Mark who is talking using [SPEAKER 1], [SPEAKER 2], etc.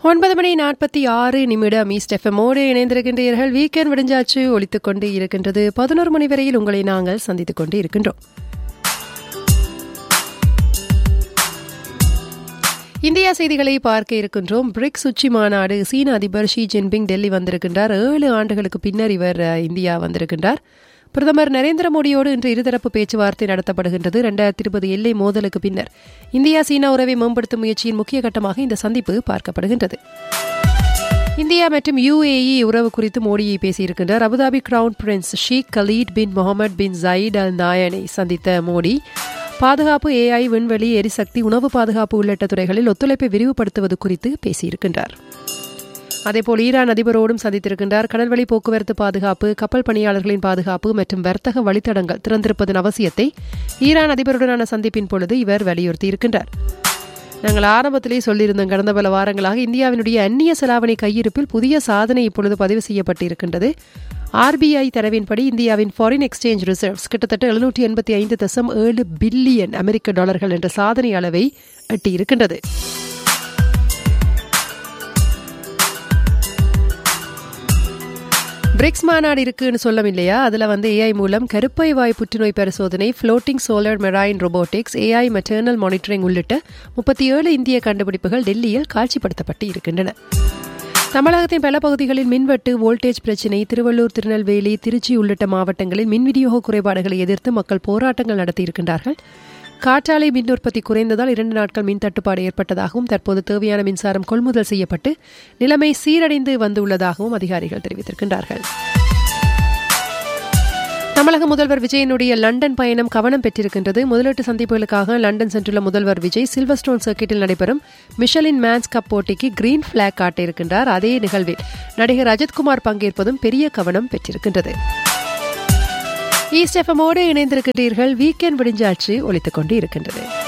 [SPEAKER 1] ஒன்பது மணி நாற்பத்தி ஆறு நிமிடம் ஈஸ்ட் எஃப்எம்மோடு இணைந்திருக்கின்றீர்கள் வீக்கெண்ட் விடிஞ்சாச்சு ஒழித்துக் கொண்டு இருக்கின்றது பதினோரு மணி வரையில் உங்களை நாங்கள் சந்தித்துக் கொண்டு இருக்கின்றோம் இந்தியா செய்திகளை பார்க்க இருக்கின்றோம் பிரிக்ஸ் உச்சி மாநாடு சீன அதிபர் ஷி ஜின்பிங் டெல்லி வந்திருக்கின்றார் ஏழு ஆண்டுகளுக்கு பின்னர் இவர் அஹ், இந்தியா வந்திருக்கின்றார் பிரதமர் நரேந்திர மோடியோடு இன்று இருதரப்பு பேச்சுவார்த்தை நடத்தப்படுகின்றது இரண்டாயிரத்தி இருபது எல்லை மோதலுக்கு பின்னர் இந்தியா சீனா உறவை மேம்படுத்தும் முயற்சியின் முக்கிய கட்டமாக இந்த சந்திப்பு பார்க்கப்படுகின்றது இந்தியா மற்றும் யுஏஇ உறவு குறித்து மோடியை பேசியிருக்கின்றார் Abu Dhabi crown prince Sheikh Khalid bin Mohamed bin Zayed Al நாயனை சந்தித்த மோடி பாதுகாப்பு ஏஐ விண்வெளி எரிசக்தி உணவு பாதுகாப்பு உள்ளிட்ட துறைகளில் ஒத்துழைப்பை விரிவுபடுத்துவது குறித்து பேசியிருக்கின்றார் அதேபோல் ஈரான் அதிபரோடும் சந்தித்திருக்கின்றார் கடல்வழி போக்குவரத்து பாதுகாப்பு கப்பல் பணியாளர்களின் பாதுகாப்பு மற்றும் வர்த்தக வழித்தடங்கள் திறந்திருப்பதன் அவசியத்தை ஈரான் அதிபருடனான சந்திப்பின் பொழுது இவர் வலியுறுத்தியிருக்கின்றார் நாங்கள் ஆரம்பத்திலே சொல்லியிருந்தோம் கடந்த பல வாரங்களாக இந்தியாவினுடைய அந்நிய செலாவணி கையிருப்பில் புதிய சாதனை இப்பொழுது பதிவு செய்யப்பட்டிருக்கின்றது ஆர்பிஐ தரவின்படி இந்தியாவின் ஃபாரின் எக்ஸ்சேஞ்ச் ரிசர்வ்ஸ் கிட்டத்தட்ட எழுநூற்றி எண்பத்தி ஐந்து தசம் ஏழு பில்லியன் அமெரிக்க டாலர்கள் என்ற சாதனை அளவை எட்டியிருக்கின்றது பிரிக்ஸ் மாநாடு இருக்குன்னு சொல்லும் இல்லையா அதுல வந்து ஏஐ மூலம் கருப்பை வாய் புற்றுநோய் பரிசோதனை floating solar marine robotics AI maternal monitoring உள்ளிட்ட முப்பத்தி ஏழு இந்திய கண்டுபிடிப்புகள் டெல்லியில் காட்சிப்படுத்தப்பட்டு இருக்கின்றன தமிழகத்தின் பல பகுதிகளில் மின்வெட்டு வோல்டேஜ் பிரச்சினை திருவள்ளூர் திருநெல்வேலி திருச்சி உள்ளிட்ட மாவட்டங்களில் மின் விநியோக குறைபாடுகளை எதிர்த்து மக்கள் போராட்டங்கள் நடத்தியிருக்கின்றார்கள் காற்றாலை மின் உற்பத்தி குறைந்ததால் இரண்டு நாட்கள் மின் தட்டுப்பாடு ஏற்பட்டதாகவும் தற்போது தேவையான மின்சாரம் கொள்முதல் செய்யப்பட்டு நிலைமை சீரடைந்து வந்துள்ளதாகவும் அதிகாரிகள் தெரிவித்திருக்கின்றார்கள் தமிழக முதல்வர் விஜயனுடைய லண்டன் பயணம் கவனம் பெற்றிருக்கின்றது முதலீட்டு சந்திப்புகளுக்காக லண்டன் சென்றுள்ள முதல்வர் விஜய் சில்வர்ஸ்டோன் சர்க்கிட்டில் நடைபெறும் மிஷலின் மேன்ஸ் கப் போட்டிக்கு கிரீன் பிளாக் காட்டியிருக்கின்றார் அதே நிகழ்வில் நடிகர் அஜித்குமார் பங்கேற்பதும் பெரிய கவனம் பெற்றிருக்கின்றது ஈஸ்ட் எஃப்எம்மோடு இணைந்திருக்கின்றீர்கள் வீக்கெண்ட் விடிஞ்சாச்சு ஒழித்துக் கொண்டு இருக்கின்றது